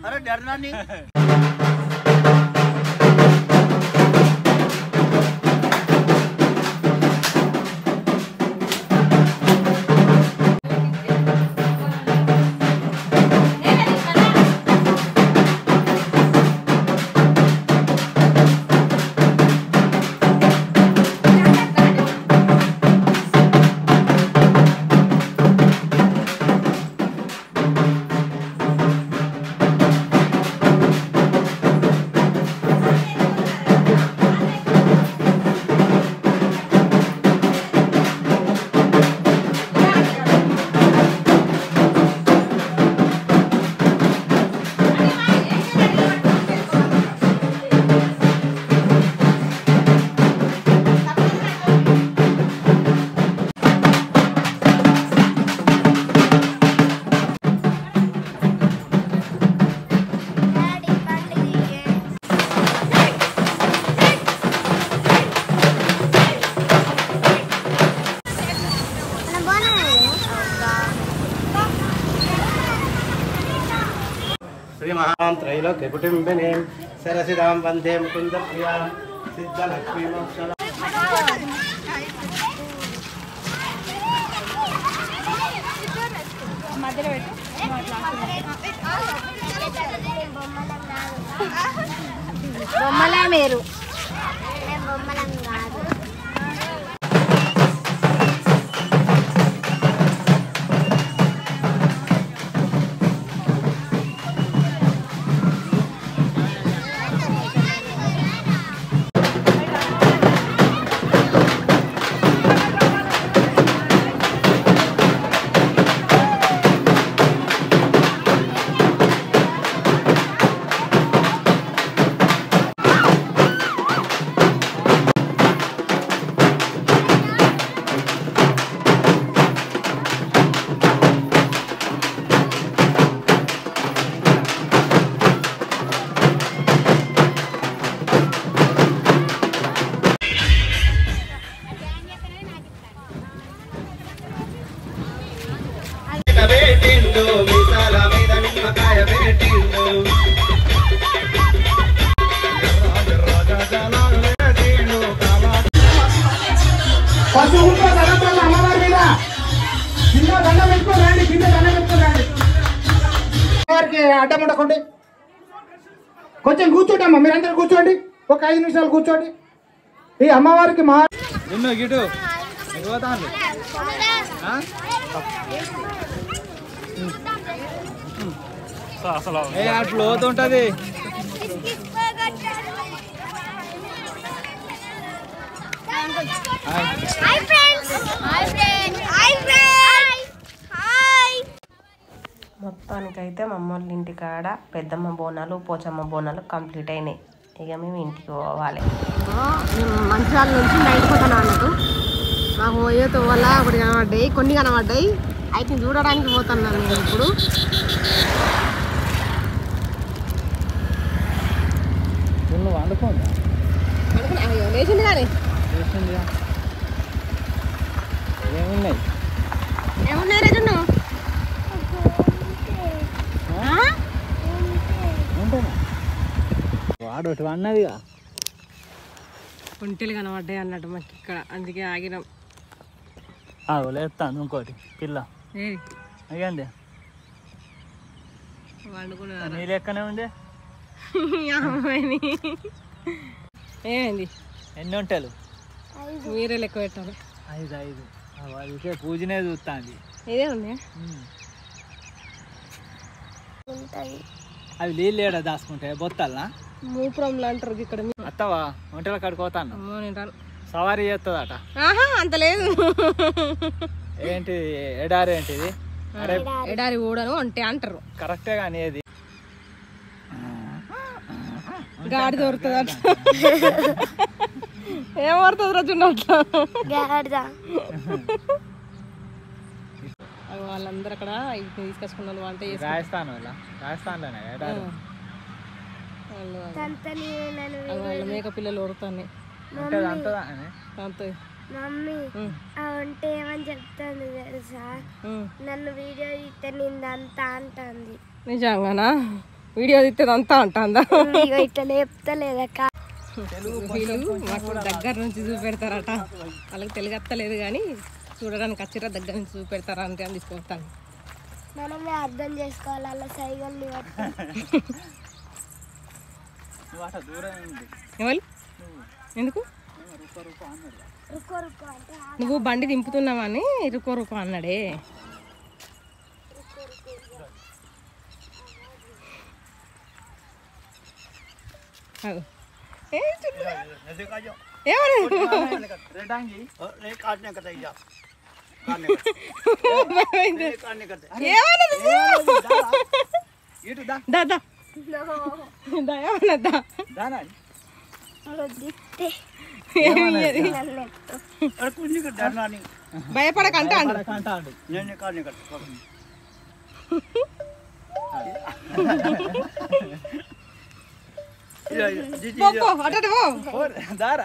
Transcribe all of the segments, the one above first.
अरे डरना नहीं శ్రీమహాం త్రైలోక్య కుటుంబిని సరసిదాం వందే ముకుంద ప్రియా సిద్ధలక్ష్మీ మోక్ష బొమ్మలే మీరు బొమ్మలం కాదు పశువులతో దండం అమ్మవారి మీద కింద దండం పెట్టుకొని రండి కింద దండం పెట్టుకొని రండి అమ్మవారికి అడ్డం ఉండకండి కొంచెం కూర్చోండి అమ్మ మీరందరూ కూర్చోండి ఒక ఐదు నిమిషాలు కూర్చోండి ఈ అమ్మవారికి మా నిన్ను గిటు పోతాను ఏ అట్లా లోతుంటది hi friends hi friends hi friends hi మొత్తానికైతే మా అమ్మ వాళ్ళ ఇంటికాడ పెద్దమ్మ బోనాలు పోచమ్మ బోనాలు కంప్లీట్ అయినాయి ఇక మేము ఇంటికి పోవాలి మేము మంచిర్యాల నుంచి నైట్ పోతాను అన్నట్టు మాకు పోయేతో వల్ల ఒకటి కనబడ్డాయి కొన్ని కనబడ్డాయి అయితే చూడడానికి పోతున్నాను నేను ఇప్పుడు నువ్వు వండుకోండి అనుకున్నా, అయ్యో, లేచింది కానీ చేసిందిగా ఏమున్నాయి ఏమున్నాయి రేజు నువ్వు ఉంటేనా వాడు ఒకటి అన్నదిగా ఒంటెలు కనబడ్డాయి అన్నట్టు మాకు ఇక్కడ అందుకే ఆగినాం లేస్తాను ఇంకోటి పిల్ల ఏది అయ్యండి వండుకున్నారు నీ లెక్కనే ఉంది అమ్మాయిని ఏమైంది ఎన్ని ఉంటాలు మీరే లెక్క పెట్టాలి ఐదు ఐదు వాళ్ళకే పూజనే చూస్తాంది ఇదే ఉంది అవి నీళ్ళు ఏడా దాచుకుంటాయి బొత్తాలనా మూపురంలో అంటారు ఇక్కడ మీ- అత్తవా ఒంటెల కాడుకోతాను అమ్మో నేను రాను. సవారీ చేస్తుందట ఆహా అంత లేదు ఏంటి ఎడారి ఏంటిది అరే ఎడారి ఊడను అంటే అంటారు కరెక్టే కానీ ఏది గాడి దొరుకుతుంది అట్లా ఏం పడుతుంది రోజు అట్లా గాడిద అవి వాళ్ళందరూ అక్కడ ఇది తీసుకొచ్చుకున్న వంట చేసి రాజస్థాన్ వాళ్ళ రాజస్థాన్లోనే ఎడారి వాళ్ళు తంతని నన్ను అవి వాళ్ళ మేక పిల్లలు ఉడుతున్నాయి ఉంటుంది అంతదా అని దాంతో మమ్మీ ఆ వంట ఏమని చెప్తాను తెలుసా ఉమ్. నన్ను వీడియో ఇస్తే నిందంతా అంటుంది నిజంగానా వీడియో తీస్తుంది అంతా అంటుందా ఇగో ఇట్లా లేపుతలేదక్క వీళ్ళు మాకు దగ్గర నుంచి చూపెడతారట వాళ్ళకి తెలుగు అత్తలేదు కానీ చూడడానికి వచ్చిరా దగ్గర నుంచి చూపెడతారా అంటే అని తీసుకొస్తాను మనమే అర్థం చేసుకోవాలి అలా సైగల్ని బట్టి నువ్వు అట్లా దూరం ఉంది ఎవరు ఎందుకు రుకో రుకో అంటే ఆ- నువ్వు బండి దింపుతున్నావని రుకో రుకో అన్నాడే అగో. ఏ చూడు. ఏమని? రెడ్డాంగి ఏమన్నది? ఇటు దా దా, దా. దా, ఏమన్నది? దా. దానా వద్దిస్తే ఏమయ్యేది? నన్ను ఎత్తు. భయపడక అంటా అండు కంటాడు పో, పో, అటు అటు పో. దారా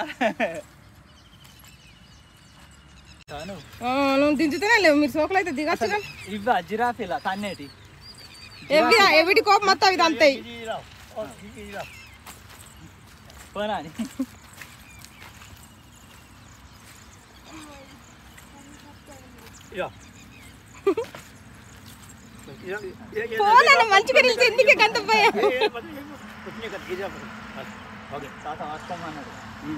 తాను ఆ, నువ్వు దించుతూనే లేవు మీరు సోకులు అయితే దిగచ్చు కదా. ఇవ్వ జిరాఫీలా తన్నేటి ఎవి ఎవిటి కోపం మొత్తం ఇది అంతాయి పోనా అని పోనా మంచిగా నిలిచి ఎందుకే గంత భయం తాత వస్తామన్నాడు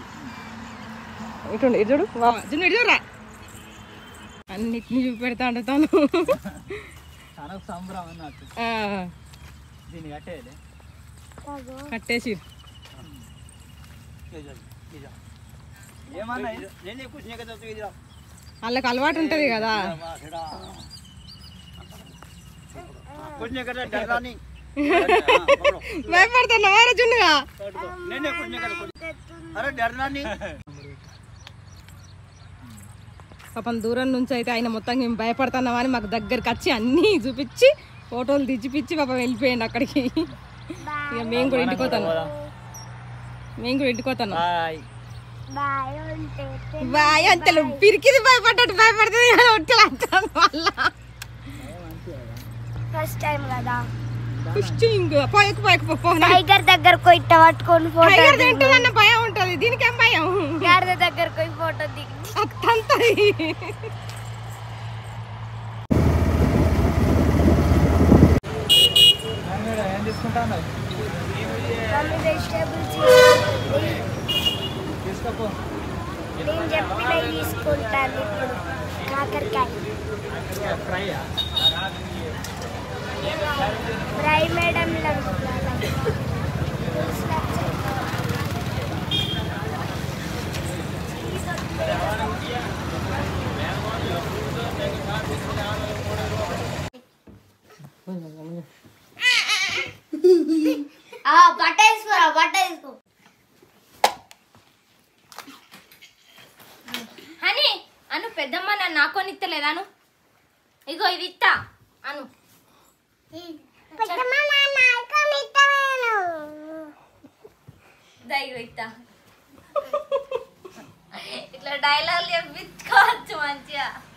ఇటు ఇటు చూడు వా, జున్ను ఇటు చూడరా అన్నిటిని చూపెడతా అంట తాను తనకు సంబరం అన్నట్టు ఆ, దీన్ని కట్టేయాలి కట్టేసి ఏమన్నా వాళ్ళకి అలవాటు ఉంటది కదా భయపడుతున్నా వారా జున్నుగా పాపం దూరం నుంచి అయితే ఆయన మొత్తం మేము భయపడుతున్నామా అని మాకు దగ్గరికి వచ్చి అన్నీ చూపించి ఫోటోలు తెచ్చిపిచ్చి పాపం వెళ్ళిపోయింది అక్కడికి ఇక మేము కూడా ఇంటికి పోతాను మేము కూడా ఇంటికి పోతాను బాయ్ బాయ్ ఉంటే బాయ్ అంతలు పిరికిది భయపడ్డట్టు భయపడుతుంది కానీ ఒట్టెలు అంటాను మళ్ళా ఫస్ట్ టైం కదా ఫిషింగ్ పోయకు పోయకు పో, పో టైగర్ దగ్గరకు పోయి ఇట్ట పట్టుకొని ఫోటో టైగర్ తింటుందన్న భయం ఉంటుంది దీనికేం భయం గాడిద దగ్గరకు పోయి ఫోటో దిగి అత్తంతది ఏం తీసుకుంటాను మమ్మీ వెజిటేబుల్స్ తీసుకోపో నేను చెప్పినవి తీసుకుంటాను ఇప్పుడు కాకరకాయ ఫ్రైయా ఫ్రై మేడం బట్ట వేసుకోరా బట్ట వేసుకో అని అను పెద్దమ్మ నన్ను నాకొని ఇస్తలేదాను ఇగో ఇది ఇత్తా అను దా ఇగో ఇత్తా ఇట్లా డైలాగ్ చెప్పించుకోవచ్చు మంచిగా